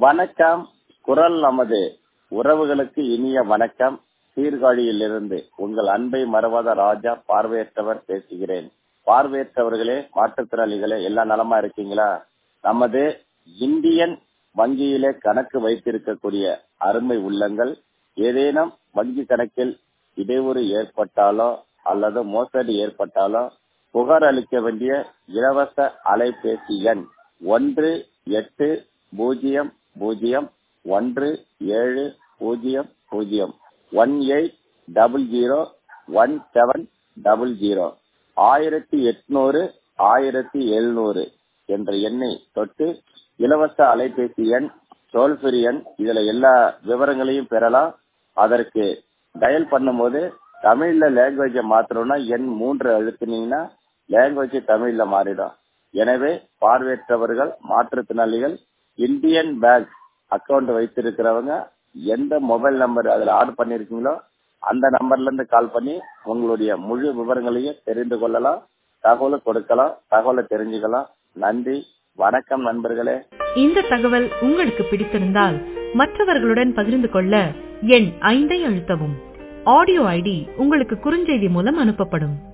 வணக்கம் குரல் நமது உறவுகளுக்கு இனிய வணக்கம் சீர்காழியிலிருந்து உங்கள் அன்பை மறவாத ராஜா பார்வையற்றவர் பேசுகிறேன் பார்வையற்றவர்களே மாற்றுத்திறனாளிகளே எல்லாம் நலமா இருக்கீங்களா நமது இந்தியன் வங்கியிலே கணக்கு வைத்திருக்கக்கூடிய அருமை உள்ளங்கள் ஏதேனும் வங்கி கணக்கில் இடையூறு ஏற்பட்டாலோ அல்லது மோசடி ஏற்பட்டாலோ புகார் அளிக்க வேண்டிய இலவச அலைபேசி எண் ஒன்று எட்டு பூஜ்ஜியம் பூஜ்ஜியம் ஒன்று ஏழு பூஜ்ஜியம் பூஜ்ஜியம் one eight double zero one seven double zero ஆயிரத்தி எட்நூறு ஆயிரத்தி எழுநூறு என்ற எண்ணை தொட்டு இலவச அலைபேசி எண் டோல் ஃப்ரீ எண் இதுல எல்லா விவரங்களையும் பெறலாம் அதற்கு டயல் பண்ணும்போது தமிழ்ல லாங்குவேஜ மாத்தணும்னா எண் மூன்று அழுத்தினீங்கன்னா லாங்குவேஜ் தமிழ்ல மாறிடும் எனவே பார்வையற்றவர்கள் மாற்றுத்திறனாளிகள் இந்தியன் பேங்க் அக்கவுண்ட் வைத்திருக்கிறவங்க எந்த மொபைல் நம்பர் அதுல ஆர்டர் பண்ணிருக்கீங்களோ அந்த நம்பர்ல இருந்து கால் பண்ணி உங்களுடைய முழு விவரங்களையும் தெரிந்து கொள்ளலாம் தகவலை கொடுக்கலாம் தகவலை தெரிஞ்சுக்கலாம் நன்றி வணக்கம் நண்பர்களே இந்த தகவல் உங்களுக்கு பிடித்திருந்தால் மற்றவர்களுடன் பகிர்ந்து கொள்ள எண் ஐந்தை அழுத்தவும் ஆடியோ ஐடி உங்களுக்கு குறுஞ்செய்தி மூலம் அனுப்பப்படும்